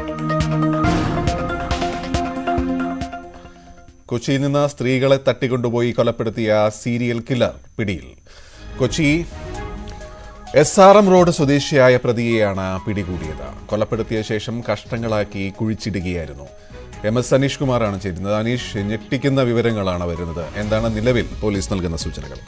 കൊച്ചിയിൽ നിന്ന് സ്ത്രീകളെ തട്ടിക്കൊണ്ടുപോയി കൊലപ്പെടുത്തിയ സീരിയൽ കില്ലർ പിടിയിൽ Kochi S R M road സ്വദേശിയായ പ്രതിയെയാണ് പിടികൂടിയത് കൊലപ്പെടുത്തിയ ശേഷം കഷ്ടങ്ങളാക്കി കുഴിച്ചിടുകയായിരുന്നു എം എസ് അനീഷ് കുമാറാണ് ചേരുന്നത് അനീഷ് ഞെട്ടിക്കുന്ന വിവരങ്ങളാണ് വരുന്നത് എന്താണ് നിലവിൽ പോലീസ് നൽകുന്ന സൂചനകൾ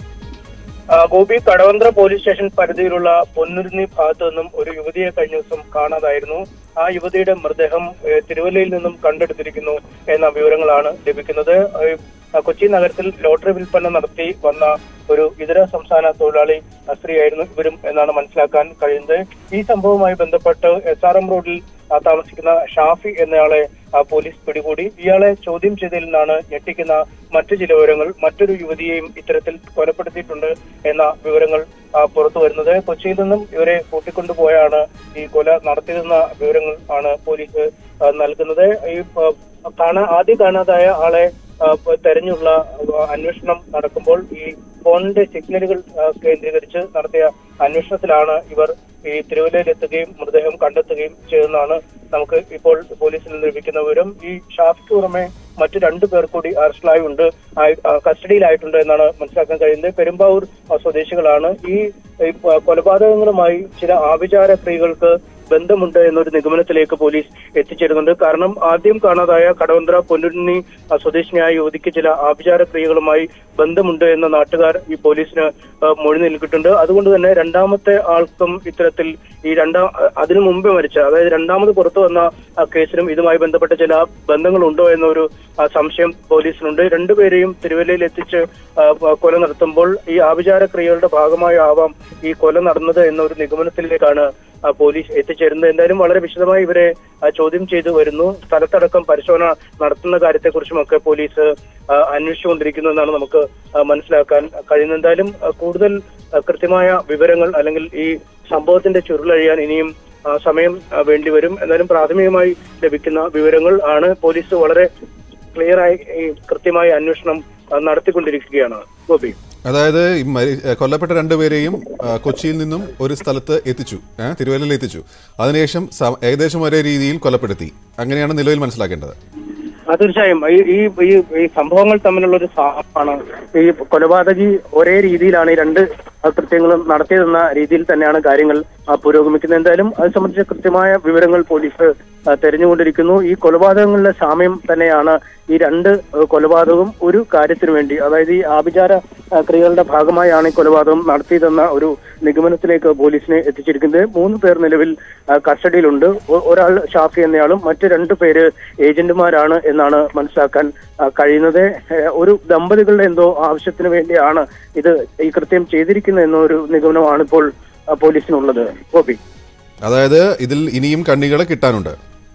ആ, ഗോപി കടവന്ത്ര പോലീസ് സ്റ്റേഷൻ പരിധിയിലുള്ള പൊന്നുരുന്നി ഭാഗത്തു നിന്നും ഒരു യുവതിയെ കഴിഞ്ഞ ദിവസം കാണാതായിരുന്നു ആ യുവതിയുടെ മൃതദേഹം ഏ, തിരുവല്ലയിൽ നിന്നും കണ്ടെടുത്തിരിക്കുന്നു എന്ന വിവരങ്ങളാണ് ലഭിക്കുന്നത് ഏ, ആ, കൊച്ചി നഗരത്തിൽ ലോട്ടറി വിൽപ്പന നടത്തി വന്ന ഒരു ഇതര സംസ്ഥാന തൊഴിലാളി ആ, സ്ത്രീയായിരുന്നു ഇവരും എന്നാണ് മനസ്സിലാക്കാൻ കഴിയുന്നത് ഈ സംഭവവുമായി ബന്ധപ്പെട്ട് എസ് ആർ എം റോഡിൽ ആ, താമസിക്കുന്ന ഷാഫി എന്നയാളെ ആ, പോലീസ് പിടികൂടി ഇയാളെ ചോദ്യം ചെയ്തതിൽ നിന്നാണ് ഞെട്ടിക്കുന്ന മറ്റു ചില വിവരങ്ങൾ മറ്റൊരു യുവതിയെയും ഇത്തരത്തിൽ കൊലപ്പെടുത്തിയിട്ടുണ്ട് എന്ന വിവരങ്ങൾ ആ, പുറത്തു വരുന്നത് കൊച്ചിയിൽ നിന്നും ഇവരെ കൂട്ടിക്കൊണ്ടുപോയാണ് ഈ കൊല നടത്തിയതെന്ന വിവരങ്ങൾ ആണ് പോലീസ് ആ, നൽകുന്നത് ഈ ആ, കാണാ ആദ്യം കാണാതായ ആളെ ആ, തെരഞ്ഞുള്ള ആ, അന്വേഷണം നടക്കുമ്പോൾ ഈ ഫോണിന്റെ സിഗ്നലുകൾ ആ, കേന്ദ്രീകരിച്ച് നടത്തിയ അന്വേഷണത്തിലാണ് ഇവർ ഈ തിരുവല്ലയിൽ എത്തുകയും മൃതദേഹം കണ്ടെത്തുകയും ചെയ്തെന്നാണ് നമുക്ക് ഇപ്പോൾ പോലീസിൽ നിന്ന് ലഭിക്കുന്ന വിവരം ഈ ഷാഫിക്ക് പുറമെ മറ്റു രണ്ടു പേർ കൂടി അറസ്റ്റിലായുണ്ട് ആയി- ആ, കസ്റ്റഡിയിലായിട്ടുണ്ട് എന്നാണ് മനസ്സിലാക്കാൻ കഴിയുന്നത് പെരുമ്പാവൂർ ആ, സ്വദേശികളാണ് ഈ ഈ, ആ, കൊലപാതകങ്ങളുമായി ചില ആഭിചാര സ്ത്രീകൾക്ക് ബന്ധമുണ്ട് എന്നൊരു നിഗമനത്തിലേക്ക് പോലീസ് എത്തിച്ചേരുന്നുണ്ട് കാരണം ആദ്യം കാണാതായ കടവന്ത്ര പൊന്നുരുന്നി ആ, സ്വദേശിനിയായ യുവതിക്ക് ചില ആഭിചാര ക്രിയകളുമായി ബന്ധമുണ്ട് എന്ന നാട്ടുകാർ ഈ പോലീസിന് ആ, മൊഴി നൽകിയിട്ടുണ്ട് അതുകൊണ്ട് തന്നെ രണ്ടാമത്തെ ആൾക്കും ഇത്തരത്തിൽ ഈ രണ്ടാം അതിനു മുമ്പ് മരിച്ച അതായത് രണ്ടാമത് പുറത്തു വന്ന ആ, കേസിലും ഇതുമായി ബന്ധപ്പെട്ട ചില ബന്ധങ്ങളുണ്ടോ എന്നൊരു ആ, സംശയം പോലീസിനുണ്ട് രണ്ടുപേരെയും തിരുവല്ലയിൽ എത്തിച്ച് ആ, ആ, കൊല നടത്തുമ്പോൾ ഈ ആഭിചാര ക്രിയകളുടെ ഭാഗമായി ആവാം ഈ കൊല നടന്നത് എന്നൊരു നിഗമനത്തിലേക്കാണ് ആ, പോലീസ് എത്തിച്ചേരുന്നത് എന്തായാലും വളരെ വിശദമായി ഇവരെ ആ, ചോദ്യം ചെയ്തു വരുന്നു സ്ഥലത്തടക്കം പരിശോധന നടത്തുന്ന കാര്യത്തെക്കുറിച്ചുമൊക്കെ പോലീസ് ആ, അന്വേഷിച്ചുകൊണ്ടിരിക്കുന്നു എന്നാണ് നമുക്ക് ആ, മനസ്സിലാക്കാൻ കഴിയുന്നത് എന്തായാലും ആ, കൂടുതൽ ആ, കൃത്യമായ വിവരങ്ങൾ അല്ലെങ്കിൽ ഈ സംഭവത്തിന്റെ ചുരുളഴിയാൻ ഇനിയും ആ, സമയം ആ, വേണ്ടിവരും എന്നാലും പ്രാഥമികമായി ലഭിക്കുന്ന വിവരങ്ങൾ ആണ് പോലീസ് വളരെ ക്ലിയറായി ഈ കൃത്യമായ അന്വേഷണം ആ, നടത്തിക്കൊണ്ടിരിക്കുകയാണ് ഗോപി അതായത് ഈ മരി- ഏ, കൊല്ലപ്പെട്ട രണ്ടുപേരെയും ആ, കൊച്ചിയിൽ നിന്നും ഒരു സ്ഥലത്ത് എത്തിച്ചു ഏ, തിരുവല്ലയിൽ എത്തിച്ചു അതിനുശേഷം സ- ഏകദേശം ഒരേ രീതിയിൽ കൊലപ്പെടുത്തി അങ്ങനെയാണ് നിലവിൽ മനസ്സിലാക്കേണ്ടത് ആ, തീർച്ചയായും ഈ ഈ ഈ ഈ സംഭവങ്ങൾ തമ്മിലുള്ള ഒരു സാഹമാണ് ഈ കൊലപാതകി ഒരേ രീതിയിലാണ് ഈ രണ്ട് ആ, കൃത്യങ്ങളും നടത്തിയതെന്ന രീതിയിൽ തന്നെയാണ് കാര്യങ്ങൾ ആ, പുരോഗമിക്കുന്നത് എന്തായാലും അത് സംബന്ധിച്ച കൃത്യമായ വിവരങ്ങൾ പോലീസ് ആ, തെരഞ്ഞുകൊണ്ടിരിക്കുന്നു ഈ കൊലപാതകങ്ങളുടെ സാമ്യം തന്നെയാണ് ഈ രണ്ട് ആ, കൊലപാതകവും ഒരു കാര്യത്തിനു വേണ്ടി അതായത് ഈ ആഭിചാര ആ, ക്രിയകളുടെ ഭാഗമായാണ് ഈ കൊലപാതകം നടത്തിയതെന്ന ഒരു നിഗമനത്തിലേക്ക് പോലീസിനെ എത്തിച്ചിരിക്കുന്നത് മൂന്ന് പേർ നിലവിൽ ആ, കസ്റ്റഡിയിലുണ്ട് ഒ- ഒരാൾ ഷാഫി എന്നയാളും മറ്റ് രണ്ട് പേര് ഏജന്റുമാരാണ് എന്നാണ് മനസ്സിലാക്കാൻ ആ, കഴിയുന്നത് ഏ, ഒരു ദമ്പതികളുടെ എന്തോ ആവശ്യത്തിന് വേണ്ടിയാണ് ഇത് ഈ കൃത്യം ചെയ്തിരിക്കുന്നത് എന്നൊരു നിഗമനമാണ് ഇപ്പോൾ ആ, പോലീസിനുള്ളത് ഗോപി അതായത് ഇതിൽ ഇനിയും കണ്ണികളെ കിട്ടാനുണ്ട്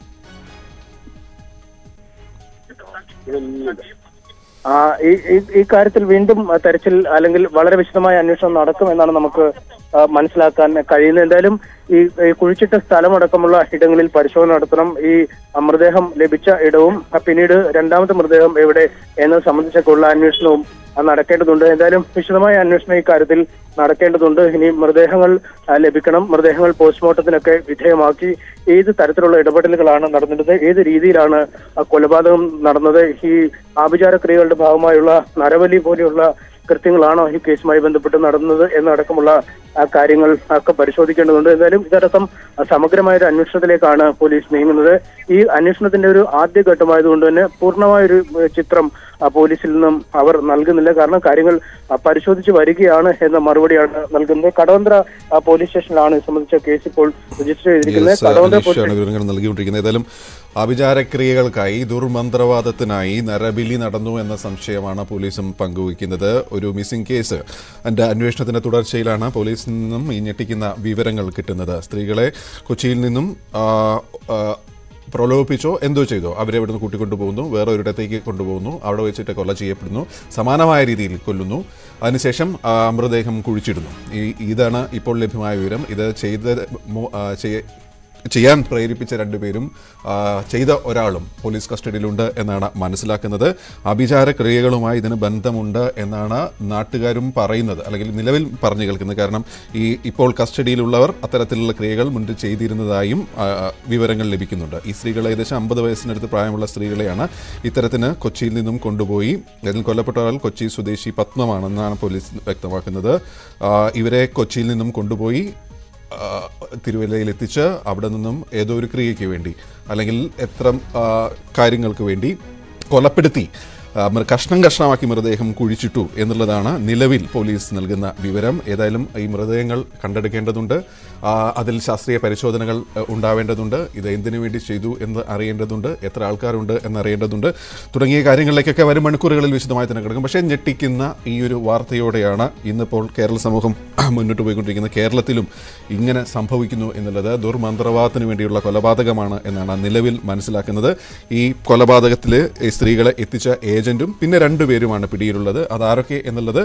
ആ, ഈ ഈ- ഈ കാര്യത്തിൽ വീണ്ടും ആ, തെരച്ചിൽ അല്ലെങ്കിൽ വളരെ വിശദമായ അന്വേഷണം നടക്കും എന്നാണ് നമുക്ക് ആ, മനസ്സിലാക്കാൻ കഴിയുന്നത് എന്തായാലും ഈ ഈ കുഴിച്ചിട്ട സ്ഥലമടക്കമുള്ള ഇടങ്ങളിൽ പരിശോധന നടത്തണം ഈ മൃതദേഹം ലഭിച്ച ഇടവും ആ, പിന്നീട് രണ്ടാമത്തെ മൃതദേഹം എവിടെ എന്നത് സംബന്ധിച്ചൊക്കെയുള്ള അന്വേഷണവും ആ, നടക്കേണ്ടതുണ്ട് എന്തായാലും വിശദമായ അന്വേഷണം ഈ കാര്യത്തിൽ നടക്കേണ്ടതുണ്ട് ഇനി മൃതദേഹങ്ങൾ ആ, ലഭിക്കണം മൃതദേഹങ്ങൾ പോസ്റ്റ്മോർട്ടത്തിനൊക്കെ വിധേയമാക്കി ഏത് തരത്തിലുള്ള ഇടപെടലുകളാണ് നടന്നിരുന്നത് ഏത് രീതിയിലാണ് ആ കൊലപാതകം നടന്നത് ഈ ആഭിചാര ക്രിയകളുടെ ഭാഗമായുള്ള നരബലി പോലെയുള്ള കൃത്യങ്ങളാണോ ഈ കേസുമായി ബന്ധപ്പെട്ട് നടന്നത് എന്നടക്കമുള്ള ആ കാര്യങ്ങൾ ഒക്കെ പരിശോധിക്കേണ്ടതുണ്ട് എന്തായാലും ഇതടക്കം സമഗ്രമായ ഒരു അന്വേഷണത്തിലേക്കാണ് പോലീസ് നീങ്ങുന്നത് ഈ അന്വേഷണത്തിന്റെ ഒരു ആദ്യഘട്ടമായതുകൊണ്ട് തന്നെ പൂർണ്ണമായൊരു ഏഹ്, ചിത്രം ആ, പോലീസിൽ നിന്നും അവർ നൽകുന്നില്ല കാരണം കാര്യങ്ങൾ ആ, പരിശോധിച്ച് വരികയാണ് എന്ന മറുപടിയാണ് നൽകുന്നത് കടവന്ത്ര ആ, പോലീസ് സ്റ്റേഷനിലാണ് ഇത് സംബന്ധിച്ച കേസ് ഇപ്പോൾ രജിസ്റ്റർ ചെയ്തിരിക്കുന്നത് യെസ്, കടവന്ത്ര അനീഷാണ് പോലീസ് വിവരങ്ങൾ നൽകിക്കൊണ്ടിരിക്കുന്നത് ഏതായാലും ആഭിചാരക്രിയകൾക്കായി ദുർമന്ത്രവാദത്തിനായി നരബലി നടന്നു എന്ന സംശയമാണ് പോലീസും പങ്കുവയ്ക്കുന്നത് ഒരു മിസ്സിംഗ് കേസ് അതിന്റെ അന്വേഷണത്തിന്റെ തുടർച്ചയിലാണ് പോലീസിൽ നിന്നും ഈ ഞെട്ടിക്കുന്ന വിവരങ്ങൾ കിട്ടുന്നത് സ്ത്രീകളെ കൊച്ചിയിൽ നിന്നും ആ, ആ, പ്രലോഭിപ്പിച്ചോ എന്തോ ചെയ്തോ അവരെ ഇവിടുന്ന് കൂട്ടിക്കൊണ്ടുപോകുന്നു വേറെ ഒരിടത്തേക്ക് കൊണ്ടുപോകുന്നു അവിടെ വെച്ചിട്ട് കൊല ചെയ്യപ്പെടുന്നു സമാനമായ രീതിയിൽ കൊല്ലുന്നു അതിനുശേഷം ആ, മൃതദേഹം കുഴിച്ചിടുന്നു ഈ ഇതാണ് ഇപ്പോൾ ലഭ്യമായ വിവരം ഇത് ചെയ്ത മു- ആ, ചെയ്യ ചെയ്യാൻ പ്രേരിപ്പിച്ച രണ്ടുപേരും ആ, ചെയ്ത ഒരാളും പോലീസ് കസ്റ്റഡിയിലുണ്ട് എന്നാണ് മനസ്സിലാക്കുന്നത് അഭിചാര ക്രിയകളുമായി ഇതിന് ബന്ധമുണ്ട് എന്നാണ് നാട്ടുകാരും പറയുന്നത് അല്ലെങ്കിൽ നിലവിൽ പറഞ്ഞു കേൾക്കുന്നത് കാരണം ഈ ഇപ്പോൾ കസ്റ്റഡിയിലുള്ളവർ അത്തരത്തിലുള്ള ക്രിയകൾ മുൻപ് ചെയ്തിരുന്നതായും ആ, വിവരങ്ങൾ ലഭിക്കുന്നുണ്ട് ഈ സ്ത്രീകൾ ഏകദേശം അമ്പത് വയസ്സിനടുത്ത് പ്രായമുള്ള സ്ത്രീകളെയാണ് ഇത്തരത്തിന് കൊച്ചിയിൽ നിന്നും കൊണ്ടുപോയി ഇതിൽ കൊല്ലപ്പെട്ട ആൾ കൊച്ചി സ്വദേശി പത്മമാണെന്നാണ് പോലീസ് വ്യക്തമാക്കുന്നത് ആ, ഇവരെ കൊച്ചിയിൽ നിന്നും കൊണ്ടുപോയി ആ, തിരുവല്ലയിൽ എത്തിച്ച് അവിടെ നിന്നും ഏതോ ഒരു ക്രിയയ്ക്ക് വേണ്ടി അല്ലെങ്കിൽ എത്ര ആ, കാര്യങ്ങൾക്ക് വേണ്ടി കൊലപ്പെടുത്തി ആ, മൃ- കഷ്ണം കഷ്ണമാക്കി മൃതദേഹം കുഴിച്ചിട്ടു എന്നുള്ളതാണ് നിലവിൽ പോലീസ് നൽകുന്ന വിവരം ഏതായാലും ഈ മൃതദേഹങ്ങൾ കണ്ടെടുക്കേണ്ടതുണ്ട് ആ, അതിൽ ശാസ്ത്രീയ പരിശോധനകൾ ആ, ഉണ്ടാവേണ്ടതുണ്ട് ഇത് എന്തിനു വേണ്ടി ചെയ്തു എന്ന് അറിയേണ്ടതുണ്ട് എത്ര ആൾക്കാരുണ്ട് എന്നറിയേണ്ടതുണ്ട് തുടങ്ങിയ കാര്യങ്ങളിലേക്കൊക്കെ വരും മണിക്കൂറുകളിൽ വിശദമായി തന്നെ കിടക്കും പക്ഷേ ഞെട്ടിക്കുന്ന ഈ ഒരു വാർത്തയോടെയാണ് ഇന്നിപ്പോൾ കേരള സമൂഹം മുന്നോട്ട് പോയിക്കൊണ്ടിരിക്കുന്നത് കേരളത്തിലും ഇങ്ങനെ സംഭവിക്കുന്നു എന്നുള്ളത് ദുർമന്ത്രവാദത്തിന് വേണ്ടിയുള്ള കൊലപാതകമാണ് എന്നാണ് നിലവിൽ മനസ്സിലാക്കുന്നത് ഈ കൊലപാതകത്തിൽ ഈ സ്ത്രീകളെ എത്തിച്ച ഏജന്റും പിന്നെ രണ്ടുപേരുമാണ് പിടിയിലുള്ളത് അതാരൊക്കെ എന്നുള്ളത്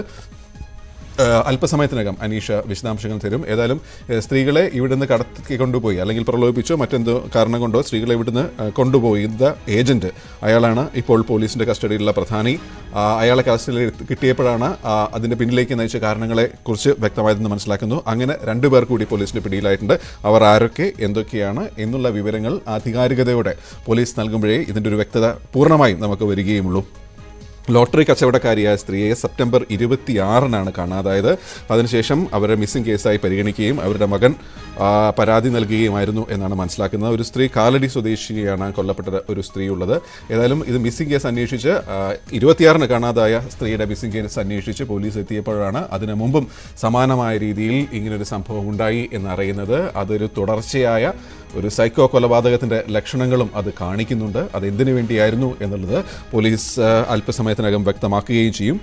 ഏഹ് അല്പസമയത്തിനകം അനീഷ വിശദാംശങ്ങൾ തരും ഏതായാലും ഏഹ് സ്ത്രീകളെ ഇവിടുന്ന് കടത്തി കൊണ്ടുപോയി അല്ലെങ്കിൽ പ്രലോഭിപ്പിച്ചോ മറ്റെന്തോ കാരണം കൊണ്ടോ സ്ത്രീകളെ ഇവിടുന്ന് ഏഹ് കൊണ്ടുപോയി ദ ഏജന്റ് അയാളാണ് ഇപ്പോൾ പോലീസിന്റെ കസ്റ്റഡിയിലുള്ള പ്രധാനി ആ, അയാളെ കസ്റ്റഡിയിൽ എടുത്ത് കിട്ടിയപ്പോഴാണ് ആ, അതിന്റെ പിന്നിലേക്ക് നയിച്ച കാരണങ്ങളെ കുറിച്ച് വ്യക്തമായതെന്ന് മനസ്സിലാക്കുന്നു അങ്ങനെ രണ്ടുപേർ കൂടി പോലീസിന്റെ പിടിയിലായിട്ടുണ്ട് അവർ ആരൊക്കെ എന്തൊക്കെയാണ് എന്നുള്ള വിവരങ്ങൾ ആധികാരികതയോടെ പോലീസ് നൽകുമ്പോഴേ ഇതിന്റെ ഒരു വ്യക്തത പൂർണ്ണമായും നമുക്ക് വരികയുമുള്ളൂ ലോട്ടറി കച്ചവടക്കാരിയായ സ്ത്രീയെ സെപ്റ്റംബർ ഇരുപത്തിയാറിനാണ് കാണാതായത് അതിനുശേഷം അവരെ മിസ്സിംഗ് കേസായി പരിഗണിക്കുകയും അവരുടെ മകൻ ആ, പരാതി നൽകുകയുമായിരുന്നു എന്നാണ് മനസ്സിലാക്കുന്നത് ഒരു സ്ത്രീ കാലടി സ്വദേശിയാണ് കൊല്ലപ്പെട്ട ഒരു സ്ത്രീ ഉള്ളത് ഏതായാലും ഇത് മിസ്സിംഗ് കേസ് അന്വേഷിച്ച് ആ, ഇരുപത്തിയാറിന് കാണാതായ സ്ത്രീയുടെ മിസ്സിംഗ് കേസ് അന്വേഷിച്ച് പോലീസ് എത്തിയപ്പോഴാണ് അതിനു മുമ്പും സമാനമായ രീതിയിൽ ഇങ്ങനൊരു സംഭവം ഉണ്ടായി എന്നറിയുന്നത് അതൊരു തുടർച്ചയായ ഒരു സൈക്കോ കൊലപാതകത്തിന്റെ ലക്ഷണങ്ങളും അത് കാണിക്കുന്നുണ്ട് അത് എന്തിനു വേണ്ടിയായിരുന്നു എന്നുള്ളത് പോലീസ് ആ, അല്പസമയത്തിനകം വ്യക്തമാക്കുകയും ചെയ്യും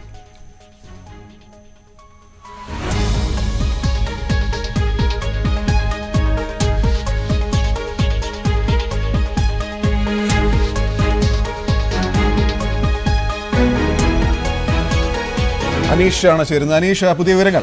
അനീഷാണ് ചേരുന്നത് അനീഷ പുതിയ വിവരങ്ങൾ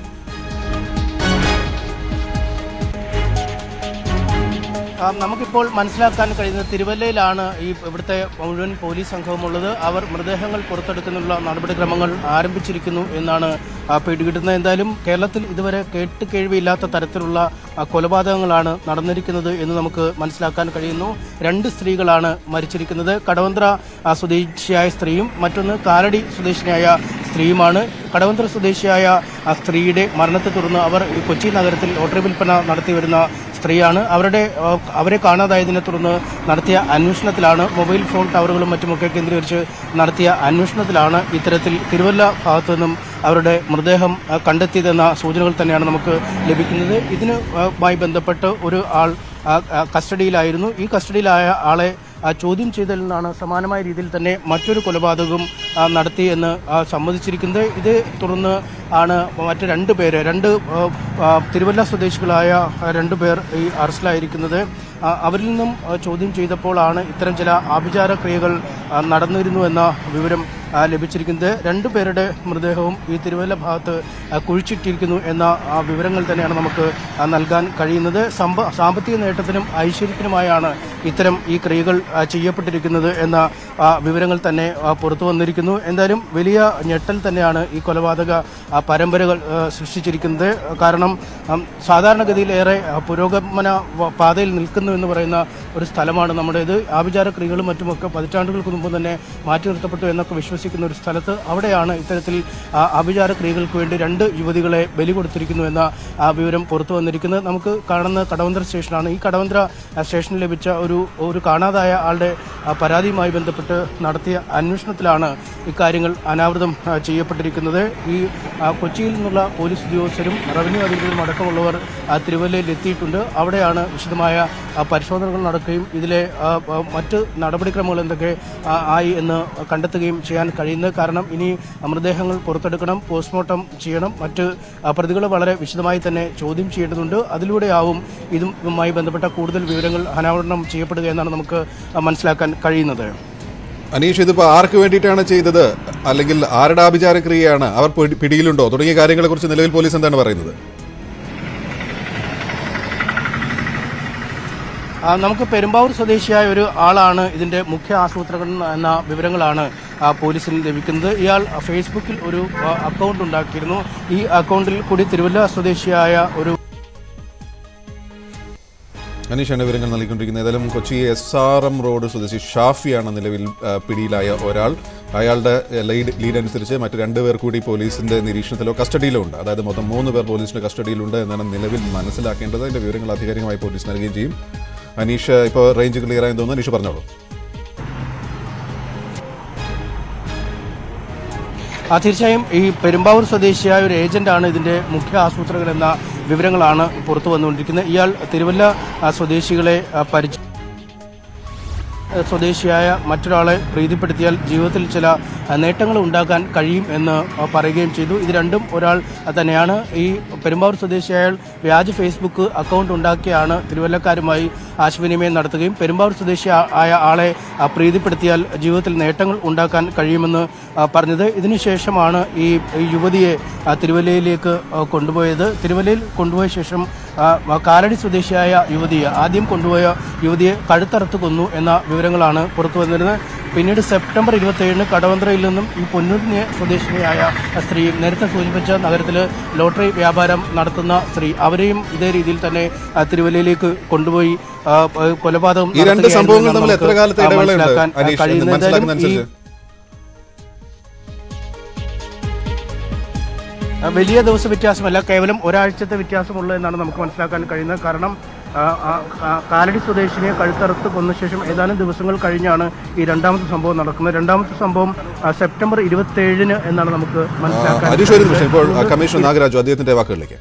ആ, നമുക്കിപ്പോൾ മനസ്സിലാക്കാൻ കഴിയുന്നത് തിരുവല്ലയിലാണ് ഈ ഇവിടുത്തെ മുഴുവൻ പോലീസ് സംഘവുമുള്ളത് അവർ മൃതദേഹങ്ങൾ പുറത്തെടുക്കുന്നതിനുള്ള നടപടിക്രമങ്ങൾ ആരംഭിച്ചിരിക്കുന്നു എന്നാണ് ആ, പിടികിട്ടുന്നത് എന്തായാലും കേരളത്തിൽ ഇതുവരെ കേട്ട് കേൾവിയില്ലാത്ത തരത്തിലുള്ള ആ, കൊലപാതകങ്ങളാണ് നടന്നിരിക്കുന്നത് എന്ന് നമുക്ക് മനസ്സിലാക്കാൻ കഴിയുന്നു രണ്ട് സ്ത്രീകളാണ് മരിച്ചിരിക്കുന്നത് കടവന്ത്ര ആ, സ്വദേശിയായ സ്ത്രീയും മറ്റൊന്ന് കാലടി സ്വദേശിനിയായ സ്ത്രീയുമാണ് കടവന്ത്ര സ്വദേശിയായ ആ സ്ത്രീയുടെ മരണത്തെ തുടർന്ന് അവർ ഈ കൊച്ചി നഗരത്തിൽ ലോട്ടറി വിൽപ്പന നടത്തി വരുന്ന സ്ത്രീയാണ് അവരുടെ ആ, അവരെ കാണാതായതിനെ തുടർന്ന് നടത്തിയ അന്വേഷണത്തിലാണ് മൊബൈൽ ഫോൺ ടവറുകളും മറ്റുമൊക്കെ കേന്ദ്രീകരിച്ച് നടത്തിയ അന്വേഷണത്തിലാണ് ഇത്തരത്തിൽ തിരുവല്ല ഭാഗത്തു നിന്നും അവരുടെ മൃതദേഹം ആ, കണ്ടെത്തിയതെന്ന സൂചനകൾ തന്നെയാണ് നമുക്ക് ലഭിക്കുന്നത് ഇതിന് ആ, മായി ബന്ധപ്പെട്ട് ഒരു ആൾ ആ, ആ, കസ്റ്റഡിയിലായിരുന്നു ഈ കസ്റ്റഡിയിലായ ആളെ ആ, ചോദ്യം ചെയ്തതിൽ നിന്നാണ് സമാനമായ രീതിയിൽ തന്നെ മറ്റൊരു കൊലപാതകവും ആ, നടത്തി എന്ന് ആ, സമ്മതിച്ചിരിക്കുന്നത് ഇത് തുടർന്ന് ആണ് മറ്റ് രണ്ട് പേര് രണ്ട് ആ, ആ, തിരുവല്ല സ്വദേശികളായ ആ, രണ്ട് പേർ ഈ അറസ്റ്റിലായിരിക്കുന്നത് ആ, അവരിൽ നിന്നും ആ, ചോദ്യം ചെയ്തപ്പോഴാണ് ഇത്തരം ചില ആഭിചാര ക്രിയകൾ ആ, നടന്നിരുന്നു എന്ന വിവരം ആ, ലഭിച്ചിരിക്കുന്നത് രണ്ടു പേരുടെ മൃതദേഹവും ഈ തിരുവല്ല ഭാഗത്ത് ആ, കുഴിച്ചിട്ടിരിക്കുന്നു എന്ന ആ, വിവരങ്ങൾ തന്നെയാണ് നമുക്ക് ആ, നൽകാൻ കഴിയുന്നത് സമ്പ സാമ്പത്തിക നേട്ടത്തിനും ഐശ്വര്യത്തിനുമായാണ് ഇത്തരം ഈ ക്രിയകൾ ആ, ചെയ്യപ്പെട്ടിരിക്കുന്നത് എന്ന ആ, വിവരങ്ങൾ തന്നെ ആ, പുറത്തു വന്നിരിക്കുന്നു എന്തായാലും വലിയ ഞെട്ടൽ തന്നെയാണ് ഈ കൊലപാതക ആ, പരമ്പരകൾ ആ, സൃഷ്ടിച്ചിരിക്കുന്നത് കാരണം ആം, സാധാരണഗതിയിൽ ഏറെ ആ, പുരോഗമന വ- പാതയിൽ നിൽക്കുന്നു എന്ന് പറയുന്ന ഒരു സ്ഥലമാണ് നമ്മുടേത് ആഭിചാര ക്രിയകളും മറ്റുമൊക്കെ പതിറ്റാണ്ടുകൾക്ക് മുമ്പ് തന്നെ മാറ്റി നിർത്തപ്പെട്ടു എന്നൊക്കെ വിശ്വസിക്കുന്ന ഒരു സ്ഥലത്ത് അവിടെയാണ് ഇത്തരത്തിൽ ആ, ആഭിചാര ക്രിയകൾക്ക് വേണ്ടി രണ്ട് യുവതികളെ ബലി കൊടുത്തിരിക്കുന്നു എന്ന ആ വിവരം പുറത്തു വന്നിരിക്കുന്നത് നമുക്ക് കാണുന്ന കടവന്ത്ര സ്റ്റേഷനാണ് ഈ കടവന്ത്ര ആ, സ്റ്റേഷനിൽ ലഭിച്ച ഒരു ഒരു കാണാതായ ആളുടെ ആ, പരാതിയുമായി ബന്ധപ്പെട്ട് നടത്തിയ അന്വേഷണത്തിലാണ് ഇക്കാര്യങ്ങൾ അനാവൃതം ആ, ചെയ്യപ്പെട്ടിരിക്കുന്നത് ഈ ആ, കൊച്ചിയിൽ നിന്നുള്ള പോലീസ് ഉദ്യോഗസ്ഥരും റവന്യൂ അധികൃതരും അടക്കമുള്ളവർ ആ, തിരുവല്ലയിൽ എത്തിയിട്ടുണ്ട് അവിടെയാണ് വിശദമായ ആ, പരിശോധനകൾ നടക്കുകയും ഇതിലെ ആ, ആ, മറ്റ് നടപടിക്രമങ്ങൾ എന്തൊക്കെ ആ, ആയി എന്ന് കണ്ടെത്തുകയും ചെയ്യാൻ കഴിയുന്നത് കാരണം ഇനി മൃതദേഹങ്ങൾ പുറത്തെടുക്കണം പോസ്റ്റ്മോർട്ടം ചെയ്യണം മറ്റ് ആ, പ്രതികളെ വളരെ വിശദമായി തന്നെ ചോദ്യം ചെയ്യേണ്ടതുണ്ട് അതിലൂടെയാവും ഇതുമായി ബന്ധപ്പെട്ട കൂടുതൽ വിവരങ്ങൾ അനാവരണം ചെയ്യപ്പെടുക എന്നാണ് നമുക്ക് ആ, മനസ്സിലാക്കാൻ കഴിയുന്നത് അനീഷ് ഇതിപ്പോ ആർക്ക് വേണ്ടിയിട്ടാണ് ചെയ്തത് അല്ലെങ്കിൽ ആരുടെ ആഭിചാര ക്രിയയാണ് അവർ പിടി- പിടിയിലുണ്ടോ തുടങ്ങിയ കാര്യങ്ങളെ കുറിച്ച് നിലവിൽ പോലീസ് എന്താണ് പറയുന്നത് ആ, നമുക്ക് പെരുമ്പാവൂർ സ്വദേശിയായ ഒരു ആളാണ് ഇതിന്റെ മുഖ്യ ആസൂത്രകൻ എന്ന വിവരങ്ങളാണ് ആ, പോലീസിന് ലഭിക്കുന്നത് ഇയാൾ ഫേസ്ബുക്കിൽ ഒരു ആ, അക്കൗണ്ട് ഉണ്ടാക്കിയിരുന്നു ഈ അക്കൗണ്ടിൽ കൂടി തിരുവല്ല സ്വദേശിയായ ഒരു അനീഷാണ് വിവരങ്ങൾ നൽകിക്കൊണ്ടിരിക്കുന്നത് ഏതായാലും Kochi S R M road സ്വദേശി ഷാഫിയാണ് നിലവിൽ ആ, പിടിയിലായ ഒരാൾ അയാളുടെ ആ, ലീഡ് ലീഡ് അനുസരിച്ച് മറ്റ് രണ്ടുപേർ കൂടി പോലീസിന്റെ നിരീക്ഷണത്തിലോ കസ്റ്റഡിയിലോ ഉണ്ട് അതായത് മൊത്തം മൂന്ന് പേർ പോലീസിന്റെ കസ്റ്റഡിയിലുണ്ട് എന്നാണ് നിലവിൽ മനസ്സിലാക്കേണ്ടത് അതിന്റെ വിവരങ്ങൾ അധികാരികമായി പോലീസ് നൽകുകയും ചെയ്യും അനീഷ് ഇപ്പോൾ റേഞ്ച് ക്ലിയർ ആയെന്ന് തോന്നുന്നു അനീഷ് പറഞ്ഞോളൂ ആ തീർച്ചയായും ഈ പെരുമ്പാവൂർ സ്വദേശിയായ ഒരു ഏജന്റാണ് ഇതിന്റെ മുഖ്യ ആസൂത്രകൻ എന്ന വിവരങ്ങളാണ് പുറത്തു വന്നുകൊണ്ടിരിക്കുന്നത് ഇയാൾ തിരുവല്ല ആ, സ്വദേശികളെ ആ, പരിചയ ആ, സ്വദേശിയായ മറ്റൊരാളെ പ്രീതിപ്പെടുത്തിയാൽ ജീവിതത്തിൽ ചില ആ, നേട്ടങ്ങൾ ഉണ്ടാക്കാൻ കഴിയും എന്ന് ആ, പറയുകയും ചെയ്തു ഇത് രണ്ടും ഒരാൾ ആ, തന്നെയാണ് ഈ പെരുമ്പാവൂർ സ്വദേശിയായ വ്യാജ ഫേസ്ബുക്ക് അക്കൗണ്ട് ഉണ്ടാക്കിയാണ് തിരുവല്ലക്കാരുമായി ആശയവിനിമയം നടത്തുകയും പെരുമ്പാവൂർ സ്വദേശി ആ- ആയ ആളെ ആ, പ്രീതിപ്പെടുത്തിയാൽ ജീവിതത്തിൽ നേട്ടങ്ങൾ ഉണ്ടാക്കാൻ കഴിയുമെന്ന് ആ, പറഞ്ഞത് ഇതിനുശേഷമാണ് ഈ ഈ യുവതിയെ ആ, തിരുവല്ലയിലേക്ക് ആ, കൊണ്ടുപോയത് തിരുവല്ലയിൽ കൊണ്ടുപോയ ശേഷം ആ, കാലടി സ്വദേശിയായ യുവതിയെ ആദ്യം കൊണ്ടുപോയ യുവതിയെ കഴുത്തറുത്ത് കൊന്നു എന്ന വിവരങ്ങളാണ് പുറത്തു വന്നിരുന്നത് പിന്നീട് സെപ്റ്റംബർ ഇരുപത്തിയേഴിന് കടവന്ത്രയിൽ നിന്നും ഈ പൊന്നൂരിനെ സ്വദേശിനിയായ സ്ത്രീ നേരത്തെ സൂചിപ്പിച്ച നഗരത്തിൽ ലോട്ടറി വ്യാപാരം നടത്തുന്ന സ്ത്രീ അവരെയും ഇതേ രീതിയിൽ തന്നെ ആ, തിരുവല്ലയിലേക്ക് കൊണ്ടുപോയി ആ, ആ, കൊലപാതകം ഈ രണ്ട് നടത്തുകയായിരുന്നു സംഭവങ്ങൾ എന്ന് തമ്മിൽ എത്ര നമുക്ക് കാലത്തെ ആ, ഇടവേളയുണ്ട് മനസ്സിലാക്കാൻ ആ, അനീഷ് കഴിയുന്നത്. മനസ്സിലാക്കുന്ന എന്തായാലും ഈ അനുസരിച്ച് ആ, വലിയ ദിവസ വ്യത്യാസമല്ല കേവലം ഒരാഴ്ചത്തെ വ്യത്യാസമുള്ളൂ എന്നാണ് നമുക്ക് മനസ്സിലാക്കാൻ കഴിയുന്നത് കാരണം ആ, ആ, ആ, കാലടി സ്വദേശിനെ കഴുത്തറുത്ത് കൊന്ന ശേഷം ഏതാനും ദിവസങ്ങൾ കഴിഞ്ഞാണ് ഈ രണ്ടാമത്തെ സംഭവം നടക്കുന്നത് രണ്ടാമത്തെ സംഭവം ആ, സെപ്റ്റംബർ ഇരുപത്തിയേഴിന് എന്നാണ് നമുക്ക് മനസ്സിലാക്കാൻ അനീഷ് ഒരു നിമിഷം ഇപ്പോൾ ആ, കമ്മീഷണർ നാഗരാജു അദ്ദേഹത്തിന്റെ വാക്കുകളിലേക്ക്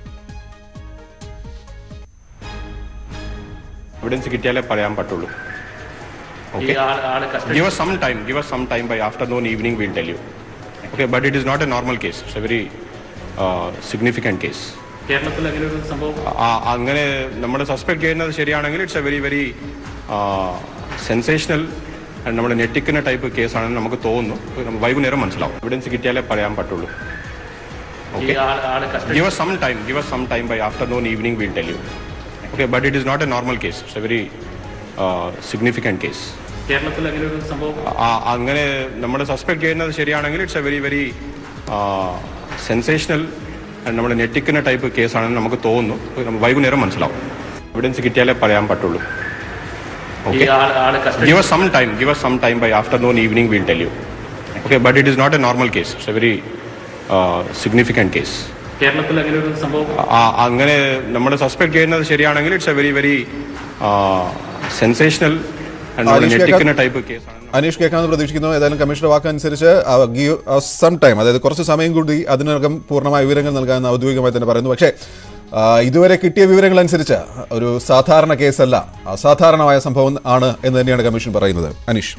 എവിഡൻസ് കിട്ടിയാലേ പറയാൻ പറ്റുള്ളൂ okay give some time give some time by afternoon evening will tell you okay but it is not a normal case it's a very significant case കേരളത്തിൽ അങ്ങനെ ഒരു സംഭവം അങ്ങനെ നമ്മൾ സസ്പെക്ട് ചെയ്യുന്നത് ശരിയാണെങ്കിൽ it's a very very sensational നമ്മൾ ഞെട്ടിക്കുന്ന ടൈപ്പ് കേസാണെന്ന് നമുക്ക് തോന്നുന്നു വൈകുന്നേരം മനസ്സിലാവും എവിഡൻസ് കിട്ടിയാലേ പറയാൻ പറ്റുള്ളൂ ഈ ഓക്കെ ആൾ- ആള് custody give us some time give us some time by afternoon evening we'll tell you okay but it is not a normal case it's a very uh, significant case കേരളത്തിൽ അങ്ങനെ ഒരു സംഭവം ആ- അങ്ങനെ നമ്മൾ സസ്പെക്ട് ചെയ്യുന്നത് ശരിയാണെങ്കിൽ it's a very very sensational നമ്മൾ ഞെട്ടിക്കുന്ന ടൈപ്പ് കേസാണെന്ന് നമുക്ക് തോന്നുന്നു വൈകുന്നേരം മനസ്സിലാവും എവിഡൻസ് കിട്ടിയാലേ പറയാൻ പറ്റുള്ളൂ ഈ ഓക്കെ ആൾ- ആള് custody give us some time give us some time by afternoon evening we'll tell you okay but it is not a normal case it's a very uh, significant case കേരളത്തിൽ അങ്ങനെ ഒരു സംഭവം ആ- അങ്ങനെ നമ്മൾ സസ്പെക്ട് ചെയ്യുന്നത് ശരിയാണെങ്കിൽ it's a very very sensational നമ്മൾ അനീഷ് ഞെട്ടിക്കുന്ന കേൾക്കാം. ടൈപ്പ് കേസാണ് അനീഷ് കേൾക്കാമെന്ന് പ്രതീക്ഷിക്കുന്നു ഏതായാലും കമ്മീഷണർ വാക്കനുസരിച്ച് ഗീവ് സം ടൈം അതായത് കുറച്ച് സമയം കൂടി അതിനകം പൂർണ്ണമായ വിവരങ്ങൾ നൽകാമെന്ന് ഔദ്യോഗികമായി തന്നെ പറയുന്നു പക്ഷേ ആ, ഇതുവരെ കിട്ടിയ വിവരങ്ങൾ അനുസരിച്ച് ഒരു സാധാരണ കേസല്ല അസാധാരണമായ സംഭവം ആണ് എന്ന് തന്നെയാണ് കമ്മീഷൻ പറയുന്നത് അനീഷ്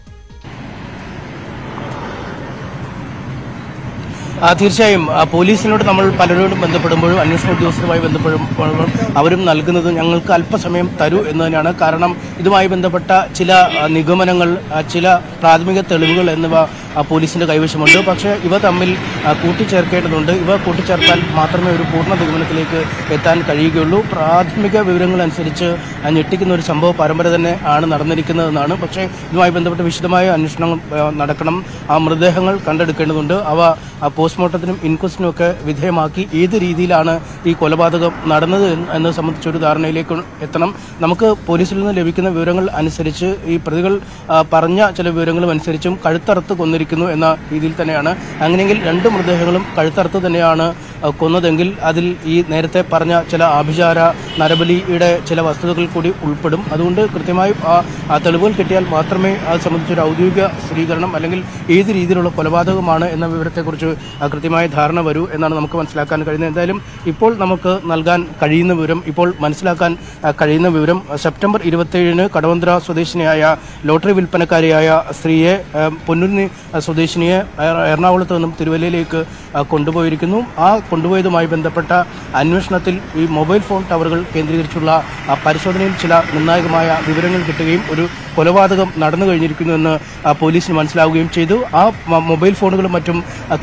ആ, തീർച്ചയായും ആ, പോലീസിനോട് നമ്മൾ പലരോടും ബന്ധപ്പെടുമ്പോഴും അന്വേഷണ ഉദ്യോഗസ്ഥരുമായി ബന്ധപ്പെടുമ്പോഴും അവരും നൽകുന്നത് ഞങ്ങൾക്ക് അല്പസമയം തരൂ എന്ന് തന്നെയാണ് കാരണം ഇതുമായി ബന്ധപ്പെട്ട ചില ആ, നിഗമനങ്ങൾ ആ, ചില പ്രാഥമിക തെളിവുകൾ എന്നിവ ആ, പോലീസിന്റെ കൈവശമുണ്ട് പക്ഷേ ഇവ തമ്മിൽ ആ, കൂട്ടിച്ചേർക്കേണ്ടതുണ്ട് ഇവ കൂട്ടിച്ചേർത്താൽ മാത്രമേ ഒരു പൂർണ്ണ നിഗമനത്തിലേക്ക് എത്താൻ കഴിയുകയുള്ളൂ പ്രാഥമിക വിവരങ്ങൾ അനുസരിച്ച് ആ, ഞെട്ടിക്കുന്ന ഒരു സംഭവ പരമ്പര തന്നെ ആണ് നടന്നിരിക്കുന്നതെന്നാണ് പക്ഷേ ഇതുമായി ബന്ധപ്പെട്ട് വിശദമായ അന്വേഷണം ആ, നടക്കണം ആ മൃതദേഹങ്ങൾ കണ്ടെടുക്കേണ്ടതുണ്ട് അവ ആ, പോസ്റ്റ്മോർട്ടത്തിനും ഇൻക്വസ്റ്റിനും ഒക്കെ വിധേയമാക്കി ഏത് രീതിയിലാണ് ഈ കൊലപാതകം നടന്നത് എന്ന് എന്നത് സംബന്ധിച്ച ഒരു ധാരണയിലേക്ക് എത്തണം നമുക്ക് പോലീസിൽ നിന്ന് ലഭിക്കുന്ന വിവരങ്ങൾ അനുസരിച്ച് ഈ പ്രതികൾ ആ, പറഞ്ഞ ചില വിവരങ്ങളും അനുസരിച്ചും കഴുത്തറുത്ത് കൊന്നിരിക്കുന്നു എന്ന രീതിയിൽ തന്നെയാണ് അങ്ങനെയെങ്കിൽ രണ്ട് മൃതദേഹങ്ങളും കഴുത്തറുത്ത് തന്നെയാണ് ആ, കൊന്നതെങ്കിൽ അതിൽ ഈ നേരത്തെ പറഞ്ഞ ചില ആഭിചാര നരബലിയുടെ ചില വസ്തുതകൾ കൂടി ഉൾപ്പെടും അതുകൊണ്ട് കൃത്യമായി ആ ആ തെളിവുകൾ കിട്ടിയാൽ മാത്രമേ അത് സംബന്ധിച്ചൊരു ഔദ്യോഗിക സ്ഥിരീകരണം അല്ലെങ്കിൽ ഏത് രീതിയിലുള്ള കൊലപാതകമാണ് എന്ന വിവരത്തെക്കുറിച്ച് ആ, കൃത്യമായ ധാരണ വരൂ എന്നാണ് നമുക്ക് മനസ്സിലാക്കാൻ കഴിയുന്നത് എന്തായാലും ഇപ്പോൾ നമുക്ക് നൽകാൻ കഴിയുന്ന വിവരം ഇപ്പോൾ മനസ്സിലാക്കാൻ ആ, കഴിയുന്ന വിവരം സെപ്റ്റംബർ ഇരുപത്തിയേഴിന് കടവന്ത്ര സ്വദേശിനിയായ ലോട്ടറി വിൽപ്പനക്കാരിയായ സ്ത്രീയെ ആ, പൊന്നൂരിനി സ്വദേശിനിയെ എറ- എറണാകുളത്ത് നിന്നും തിരുവല്ലയിലേക്ക് ആ, കൊണ്ടുപോയിരിക്കുന്നു ആ കൊണ്ടുപോയതുമായി ബന്ധപ്പെട്ട അന്വേഷണത്തിൽ ഈ മൊബൈൽ ഫോൺ ടവറുകൾ കേന്ദ്രീകരിച്ചുള്ള ആ, പരിശോധനയിൽ ചില നിർണായകമായ വിവരങ്ങൾ കിട്ടുകയും ഒരു കൊലപാതകം നടന്നു കഴിഞ്ഞിരിക്കുന്നു എന്ന് ആ, പോലീസിന് മനസ്സിലാവുകയും ചെയ്തു ആ മ- മൊബൈൽ ഫോണുകളും മറ്റും ആ, കേന്ദ്രീകരിച്ച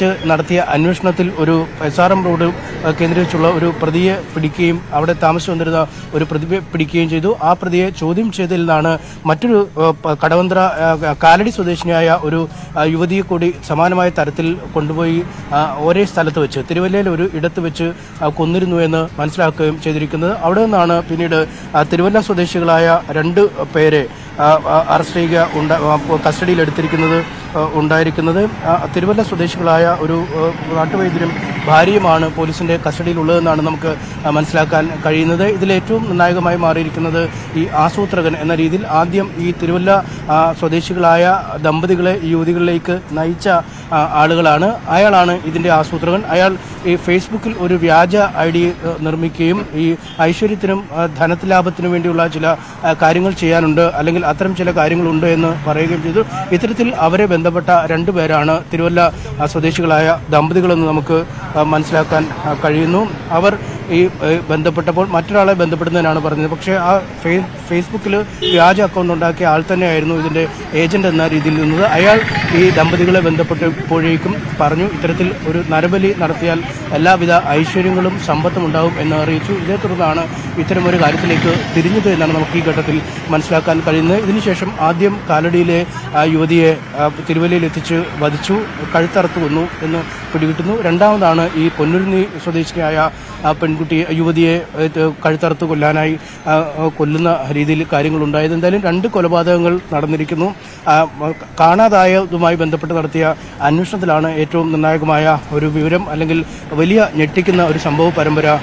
കേന്ദ്രീകരിച്ച് നടത്തിയ അന്വേഷണത്തിൽ ഒരു എസ് ആർ എം റോഡ് ആ, കേന്ദ്രീകരിച്ചുള്ള ഒരു പ്രതിയെ പിടിക്കുകയും അവിടെ താമസിച്ചു വന്നിരുന്ന ഒരു പ്രതിയെ പിടിക്കുകയും ചെയ്തു ആ പ്രതിയെ ചോദ്യം ചെയ്തതിൽ നിന്നാണ് മറ്റൊരു ആ, പ- കടവന്ത്ര ആ, കാലടി സ്വദേശിനിയായ ഒരു ആ, യുവതിയെ കൂടി സമാനമായ തരത്തിൽ കൊണ്ടുപോയി ആ, ഒരേ സ്ഥലത്ത് വെച്ച് തിരുവല്ലയിൽ ഒരു ഇടത്ത് വെച്ച് ആ, കൊന്നിരുന്നു എന്ന് മനസ്സിലാക്കുകയും ചെയ്തിരിക്കുന്നത് അവിടെ നിന്നാണ് പിന്നീട് ആ, തിരുവല്ല സ്വദേശികളായ രണ്ട് പേരെ ആ, ആ, അറസ്റ്റ് ചെയ്യുക ഉണ്ട ആ, കസ്റ്റഡിയിൽ എടുത്തിരിക്കുന്നത് ആ, ഉണ്ടായിരിക്കുന്നത് ആ, തിരുവല്ല സ്വദേശികളായ ഒരു ആ, നാട്ടുവൈദ്യരും ഭാര്യയുമാണ് പോലീസിന്റെ കസ്റ്റഡിയിലുള്ളതെന്നാണ് നമുക്ക് ആ, മനസ്സിലാക്കാൻ കഴിയുന്നത് ഇതിൽ ഏറ്റവും നിർണായകമായി മാറിയിരിക്കുന്നത് ഈ ആസൂത്രകൻ എന്ന രീതിയിൽ ആദ്യം ഈ തിരുവല്ല ആ, സ്വദേശികളായ ദമ്പതികളെ ഈ യുവതികളിലേക്ക് നയിച്ച ആ, ആളുകളാണ് അയാളാണ് ഇതിന്റെ ആസൂത്രകൻ അയാൾ ഈ ഫേസ്ബുക്കിൽ ഒരു വ്യാജ ഐ ഡി നിർമ്മിക്കുകയും ഈ ഐശ്വര്യത്തിനും ആ, ധനലാഭത്തിനും വേണ്ടിയുള്ള ചില ആ, കാര്യങ്ങൾ ചെയ്യാനുണ്ട് അല്ലെങ്കിൽ അത്തരം ചില കാര്യങ്ങളുണ്ട് എന്ന് പറയുകയും ചെയ്തു ഇത്തരത്തിൽ അവരെ ബന്ധപ്പെട്ട രണ്ടുപേരാണ് തിരുവല്ല ആ, സ്വദേശികളായ ദമ്പതികളെന്ന് നമുക്ക് ആ, മനസ്സിലാക്കാൻ ആ, കഴിയുന്നു അവർ ഈ ഏ, ബന്ധപ്പെട്ടപ്പോൾ മറ്റൊരാളെ ബന്ധപ്പെടുന്നതിനാണ് പറഞ്ഞത് പക്ഷേ ആ ഫേ- ഫേസ്ബുക്കിൽ വ്യാജ അക്കൗണ്ട് ഉണ്ടാക്കിയ ആൾ തന്നെയായിരുന്നു ഇതിന്റെ ഏജന്റ് എന്ന രീതിയിൽ നിന്നത് അയാൾ ഈ ദമ്പതികളെ ബന്ധപ്പെട്ടപ്പോഴേക്കും പറഞ്ഞു ഇത്തരത്തിൽ ഒരു നരബലി നടത്തിയാൽ എല്ലാവിധ ഐശ്വര്യങ്ങളും സമ്പത്തും ഉണ്ടാവും എന്ന് അറിയിച്ചു ഇതേ തുടർന്നാണ് ഇത്തരമൊരു കാര്യത്തിലേക്ക് തിരിഞ്ഞത് എന്നാണ് നമുക്ക് ഈ ഘട്ടത്തിൽ മനസ്സിലാക്കാൻ കഴിയുന്നത് ഇതിനുശേഷം ആദ്യം കാലടിയിലെ ആ യുവതിയെ ആ, തിരുവല്ലയിൽ എത്തിച്ച് വധിച്ചു കഴുത്തറുത്തു കൊന്നു എന്ന് പിടികിട്ടുന്നു രണ്ടാമതാണ് ഈ പൊന്നുരുന്നി സ്വദേശിയായ ആ പെൺകുട്ടിയെ യുവതിയെ ഏ, കഴുത്തറുത്ത് കൊല്ലാനായി ആ, ആ, കൊല്ലുന്ന രീതിയിൽ കാര്യങ്ങൾ ഉണ്ടായത് എന്തായാലും രണ്ട് കൊലപാതകങ്ങൾ നടന്നിരിക്കുന്നു ആ, മ- കാണാതായതുമായി ബന്ധപ്പെട്ട് നടത്തിയ അന്വേഷണത്തിലാണ് ഏറ്റവും നിർണായകമായ ഒരു വിവരം അല്ലെങ്കിൽ വലിയ ഞെട്ടിക്കുന്ന ഒരു സംഭവ പരമ്പര